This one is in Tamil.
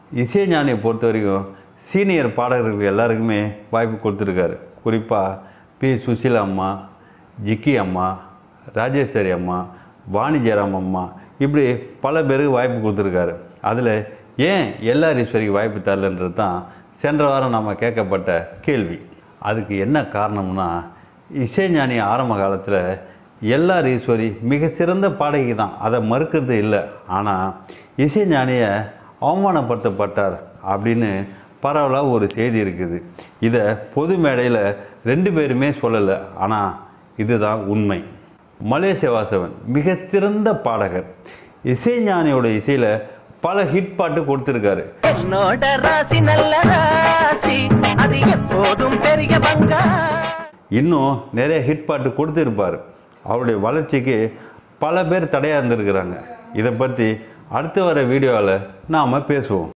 இசைஞானியை பொறுத்த வரைக்கும் சீனியர் பாடகர்கள் எல்லாருக்குமே வாய்ப்பு கொடுத்துருக்காரு குறிப்பாக பி சுசீலா அம்மா ஜிக்கி அம்மா ராஜேஸ்வரி அம்மா வாணி ஜெயராம் அம்மா இப்படி பல பேருக்கு வாய்ப்பு கொடுத்துருக்காரு அதில் ஏன் எல்ஆர் ஈஸ்வரிக்கு வாய்ப்பு தரலன்றது தான் சென்ற வாரம் நம்ம கேட்கப்பட்ட கேள்வி அதுக்கு என்ன காரணம்னா இசைஞானி ஆரம்ப காலத்தில் எல்ஆர் ஈஸ்வரி மிக சிறந்த பாடகி தான் அதை மறுக்கிறது இல்லை ஆனால் இசைஞானியை அவமானப்படுத்தப்பட்டார் அப்படின்னு பரவலாக ஒரு செய்தி இருக்குது இதை பொது மேடையில் ரெண்டு பேருமே சொல்லலை ஆனால் இதுதான் உண்மை மலேசிய வாசவன் மிக சிறந்த பாடகர் இசைஞானியோட இசையில் பல ஹிட் பாட்டு கொடுத்துருக்காரு என்னோட ராசி நல்ல ராசி அது எப்போதும் பெரிய பங்கா இன்னும் நிறைய ஹிட் பாட்டு கொடுத்துருப்பார் அவருடைய வளர்ச்சிக்கு பல பேர் தடையாக இருந்திருக்கிறாங்க இதை பற்றி அடுத்து வர வீடியோவில் நாம் பேசுவோம்